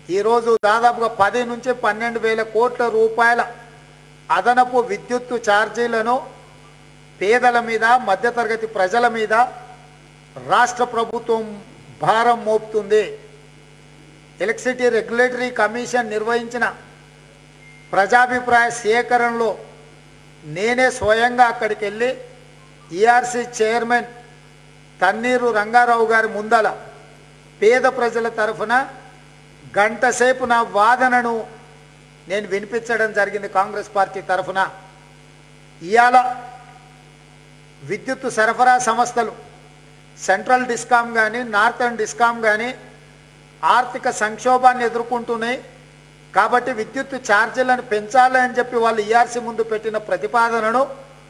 ఈరోజు దాదాపుగా పది నుంచి పన్నెండు వేల కోట్ల రూపాయల అదనపు విద్యుత్తు ఛార్జీలను పేదల మీద మధ్యతరగతి ప్రజల మీద రాష్ట్ర ప్రభుత్వం భారం మోపుతుంది ఎలక్ట్రిసిటీ రెగ్యులేటరీ కమిషన్ నిర్వహించిన ప్రజాభిప్రాయ సేకరణలో నేనే స్వయంగా అక్కడికి వెళ్ళి ఈఆర్సీ చైర్మన్ తన్నీరు రంగారావు గారి ముందల పేద ప్రజల తరఫున గంట సేపు నా వాదనను నేను వినిపించడం జరిగింది కాంగ్రెస్ పార్టీ తరఫున ఇవాళ విద్యుత్ సరఫరా సంస్థలు సెంట్రల్ డిస్కామ్ కానీ నార్థన్ డిస్కామ్ కానీ ఆర్థిక సంక్షోభాన్ని ఎదుర్కొంటున్నాయి కాబట్టి విద్యుత్ ఛార్జీలను పెంచాలి అని చెప్పి వాళ్ళు ఈఆర్సీ ముందు పెట్టిన ప్రతిపాదనను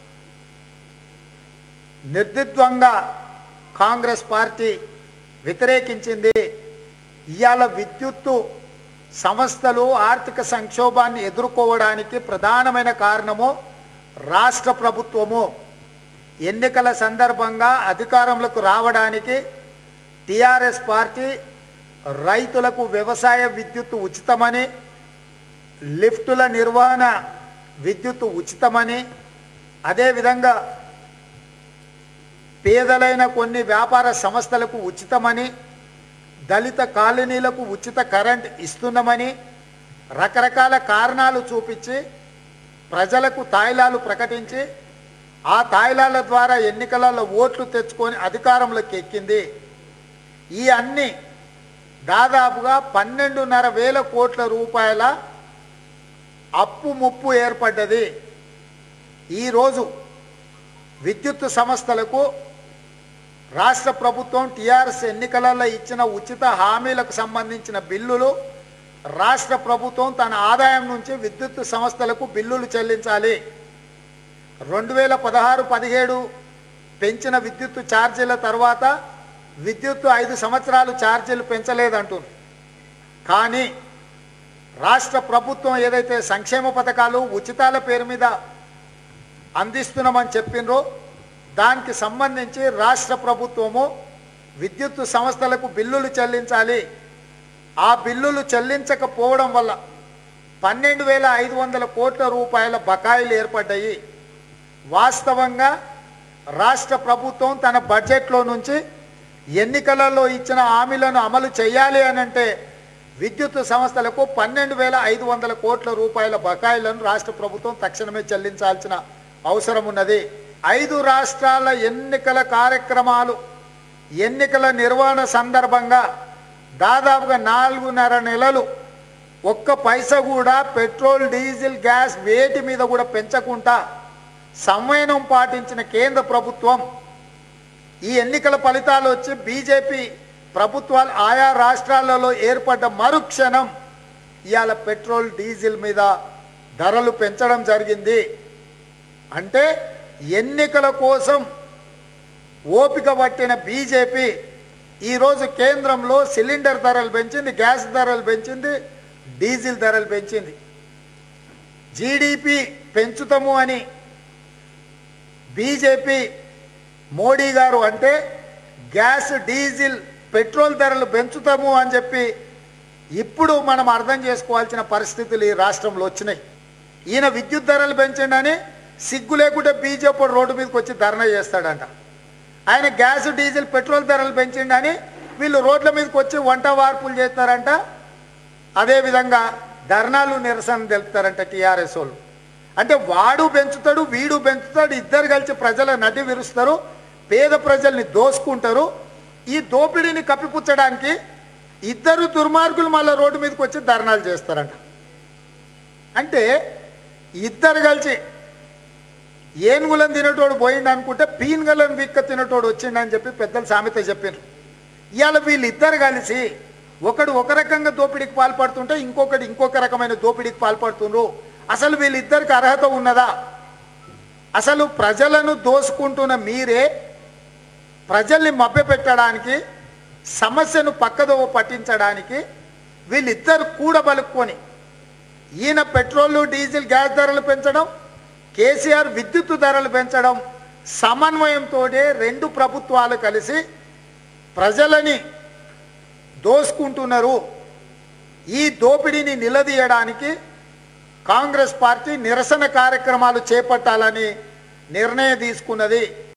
నిర్దిద్వంగా కాంగ్రెస్ పార్టీ వ్యతిరేకించింది ఇవాళ విద్యుత్తు సంస్థలు ఆర్థిక సంక్షోభాన్ని ఎదుర్కోవడానికి ప్రధానమైన కారణము రాష్ట్ర ప్రభుత్వము ఎన్నికల సందర్భంగా అధికారంలోకి రావడానికి టిఆర్ఎస్ పార్టీ రైతులకు వ్యవసాయ విద్యుత్తు ఉచితమని లిఫ్టుల నిర్వహణ విద్యుత్తు ఉచితమని అదేవిధంగా పేదలైన కొన్ని వ్యాపార సంస్థలకు ఉచితమని దళిత కాలనీలకు ఉచిత కరెంట్ ఇస్తున్నామని రకరకాల కారణాలు చూపించి ప్రజలకు తాయిలాలు ప్రకటించి ఆ తాయిలాల ద్వారా ఎన్నికలలో ఓట్లు తెచ్చుకొని అధికారంలోకి ఎక్కింది ఈ అన్ని దాదాపుగా పన్నెండున్నర వేల కోట్ల రూపాయల అప్పు ముప్పు ఏర్పడ్డది ఈరోజు విద్యుత్ సంస్థలకు రాష్ట్ర ప్రభుత్వం టీఆర్ఎస్ ఎన్నికలలో ఇచ్చిన ఉచిత హామీలకు సంబంధించిన బిల్లులు రాష్ట్ర ప్రభుత్వం తన ఆదాయం నుంచి విద్యుత్ సంస్థలకు బిల్లులు చెల్లించాలి రెండు వేల పదహారు పదిహేడు పెంచిన విద్యుత్ ఛార్జీల తర్వాత విద్యుత్ ఐదు సంవత్సరాలు ఛార్జీలు పెంచలేదంటుంది కానీ రాష్ట్ర ప్రభుత్వం ఏదైతే సంక్షేమ పథకాలు ఉచితాల పేరు మీద అందిస్తున్నామని చెప్పినరో దానికి సంబంధించి రాష్ట్ర ప్రభుత్వము విద్యుత్ సంస్థలకు బిల్లులు చెల్లించాలి ఆ బిల్లులు చెల్లించకపోవడం వల్ల పన్నెండు వేల ఐదు వందల కోట్ల రూపాయల బకాయిలు ఏర్పడ్డాయి వాస్తవంగా రాష్ట్ర ప్రభుత్వం తన బడ్జెట్లో నుంచి ఎన్నికలలో ఇచ్చిన హామీలను అమలు చేయాలి అని అంటే విద్యుత్ సంస్థలకు పన్నెండు వేల ఐదు వందల కోట్ల రూపాయల బకాయిలను రాష్ట్ర ప్రభుత్వం తక్షణమే చెల్లించాల్సిన అవసరం ఉన్నది ఐదు రాష్ట్రాల ఎన్నికల కార్యక్రమాలు ఎన్నికల నిర్వహణ సందర్భంగా దాదాపుగా నాలుగున్నర నెలలు ఒక్క పైసా కూడా పెట్రోల్ డీజిల్ గ్యాస్ వేటి మీద కూడా పెంచకుండా సంవయనం పాటించిన కేంద్ర ప్రభుత్వం ఈ ఎన్నికల ఫలితాలు వచ్చి బీజేపీ ప్రభుత్వాలు ఆయా రాష్ట్రాలలో ఏర్పడ్డ మరుక్షణం ఇవాళ పెట్రోల్ డీజిల్ మీద ధరలు పెంచడం జరిగింది అంటే ఎన్నికల కోసం ఓపిక పట్టిన బీజేపీ ఈరోజు కేంద్రంలో సిలిండర్ ధరలు పెంచింది గ్యాస్ ధరలు పెంచింది డీజిల్ ధరలు పెంచింది జీడిపి పెంచుతాము అని బీజేపీ మోడీ గారు అంటే గ్యాస్ డీజిల్ పెట్రోల్ ధరలు పెంచుతాము అని చెప్పి ఇప్పుడు మనం అర్థం చేసుకోవాల్సిన పరిస్థితులు ఈ రాష్ట్రంలో వచ్చినాయి ఈయన విద్యుత్ ధరలు పెంచండి సిగ్గు లేకుంటే బీజేపీ రోడ్డు మీదకి వచ్చి ధర్నా చేస్తాడంట ఆయన గ్యాస్ డీజిల్ పెట్రోల్ ధరలు పెంచిండని వీళ్ళు రోడ్ల మీదకి వచ్చి వంట వార్పులు చేస్తారంట అదేవిధంగా ధర్నాలు నిరసన తెలుపుతారంట టీఆర్ఎస్ వాళ్ళు అంటే వాడు పెంచుతాడు వీడు పెంచుతాడు ఇద్దరు కలిసి ప్రజల నది విరుస్తారు పేద ప్రజల్ని దోసుకుంటారు ఈ దోపిడీని కప్పిపుచ్చడానికి ఇద్దరు దుర్మార్గులు మళ్ళీ రోడ్డు మీదకి వచ్చి ధర్నాలు చేస్తారంట అంటే ఇద్దరు కలిసి ఏనుగులను తినేటోడు పోయిండు అనుకుంటే పీనుగలను విక్క తినేటోడు వచ్చిండని చెప్పి పెద్దలు సామెత చెప్పారు ఇవాళ వీళ్ళిద్దరు కలిసి ఒకడు ఒక రకంగా దోపిడీకి పాల్పడుతుంటే ఇంకొకటి ఇంకొక రకమైన దోపిడీకి పాల్పడుతుండ్రు అసలు వీళ్ళిద్దరికి అర్హత ఉన్నదా అసలు ప్రజలను దోసుకుంటున్న మీరే ప్రజల్ని మభ్యపెట్టడానికి సమస్యను పక్కదోవ పట్టించడానికి వీళ్ళిద్దరు కూడబలుక్కొని ఈయన పెట్రోలు డీజిల్ గ్యాస్ ధరలు పెంచడం కేసీఆర్ విద్యుత్ ధరలు పెంచడం సమన్వయంతో రెండు ప్రభుత్వాలు కలిసి ప్రజలని దోసుకుంటున్నారు ఈ దోపిడీని నిలదీయడానికి కాంగ్రెస్ పార్టీ నిరసన కార్యక్రమాలు చేపట్టాలని నిర్ణయం తీసుకున్నది